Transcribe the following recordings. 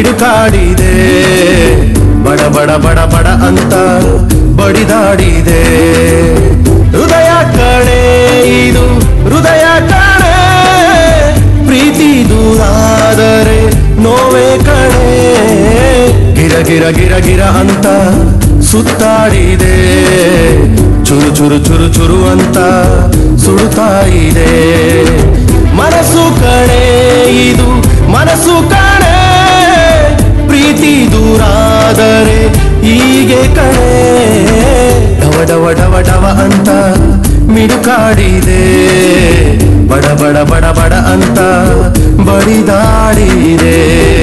ಮಿಡುಕಾಡಿದೆ ಬಡ ಬಡ ಬಡ ಬಡ ಅಂತ ಬಡಿದಾಡಿದೆ ಹೃದಯ ಕಣೆ ಇದು ಹೃದಯ ಕಣೆ ಪ್ರೀತಿ ದೂರಾದರೆ ನೋವೇ ಕಣೆ ಗಿರ ಗಿರ ಗಿರ ಗಿರ ಅಂತ ಸುತ್ತಾಡಿದೆ ಚುರು ಚುರು ಚುರು ಚುರು ಅಂತ ಸುಡುತ್ತಾ ಇದೆ ಮನಸ್ಸು ಕಣೆ ಇದು ಮನಸ್ಸು ಕಣೆ ಪ್ರೀತಿ ದೂರಾದರೆ ಹೀಗೆ ಕಣೆ ಡವ ಡವ ಡವ ಡವ ಅಂತ ಮಿಡುಕಾಡಿದೆ ಬಡ ಬಡ ಬಡ ಬಡ ಅಂತ ಬಡಿದಾಡಿದೆ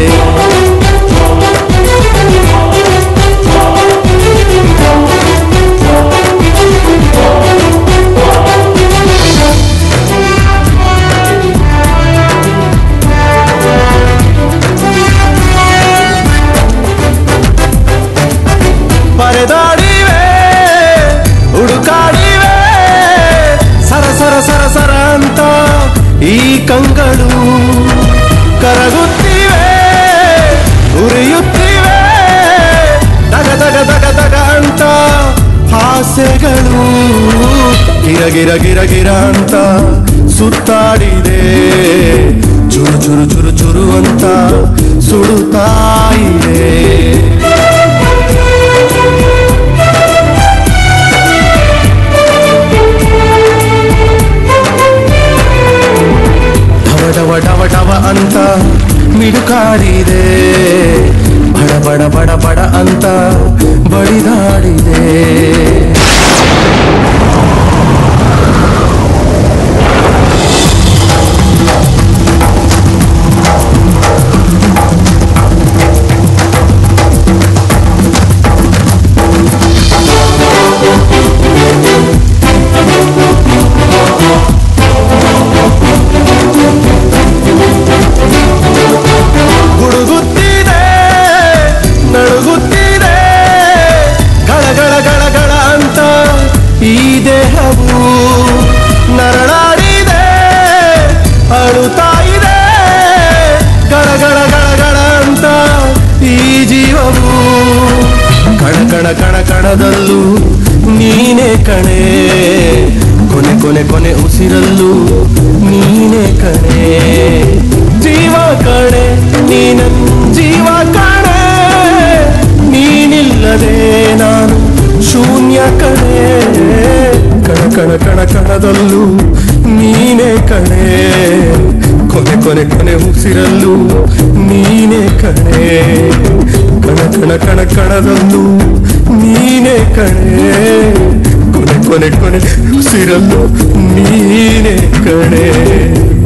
ಪರೆದಾಡಿವೆ ಹುಡುಕಾಡಿವೆ ಸರ ಸರ ಸರ ಸರ ಅಂತ ಈ ಕಂಗಳು ಕರಗುತ್ತಿವೆ ಉರಿಯುತ್ತಿವೆ ದಗ ದಗ ದಗ ದಗ ಅಂತ ಹಾಸ್ಯಗಳು ಗಿರ ಗಿರ ಗಿರ ಗಿರ ಅಂತ ಸುತ್ತಾಡಿದೆ ಚುರು ಚುರು ಚುರು ಚುರು ಅಂತ ಸುಡುತ್ತಾ ಇದೆ ಡವ ಡವ ಡವ ಡವ ಅಂತ ಮಿಡುಕಾಡಿದೆ ಬಡ ಬಡ ಬಡ ಬಡ ಅಂತ ಬಡಿದಾಡಿದೆ ಗುಡುಗುತ್ತಿದೆ ನಡುಗುತ್ತಿದೆ ಗಳ ಗಳ ಗಳ ಗಳ ಅಂತ ಈ ದೇಹವು ನರಳಾಡಿದೆ ಅಳುತ್ತಾ ಇದೆ ಗಳ ಗಳ ಗಳ ಗಳ ಅಂತ ಈ ಜೀವವು ಕಣ ಕಣ ಕಣ ಕಣದಲ್ಲೂ ನೀನೇ ಕಣೆ ಕೊನೆ ಕೊನೆ ಕೊನೆ ಉಸಿರಲ್ಲೂ ನೀನೇ ಕಣೆ ಜೀವ ಕಣೆ ನೀನ ಜೀವ ಕಣೆ ನೀನಿಲ್ಲದೆ ನಾನು ಶೂನ್ಯ ಕಣೆ ಕಣ ಕಣ ಕಣ ಕಣದಲ್ಲೂ ನೀನೇ ಕಣೆ ಕೊನೆ ಕೊನೆ ಕೊನೆ ಉಸಿರಲ್ಲೂ ನೀನೇ ಕಣೆ ಕಣ ಕಣ ಕಣ ಕಣದಲ್ಲೂ ನೀನೇ ಕಣೆ ಕೊನೆ ಕೊನೆ ಕೊನೆ ಉಸಿರಲ್ಲೂ ನೀನೇ ಕಣೆ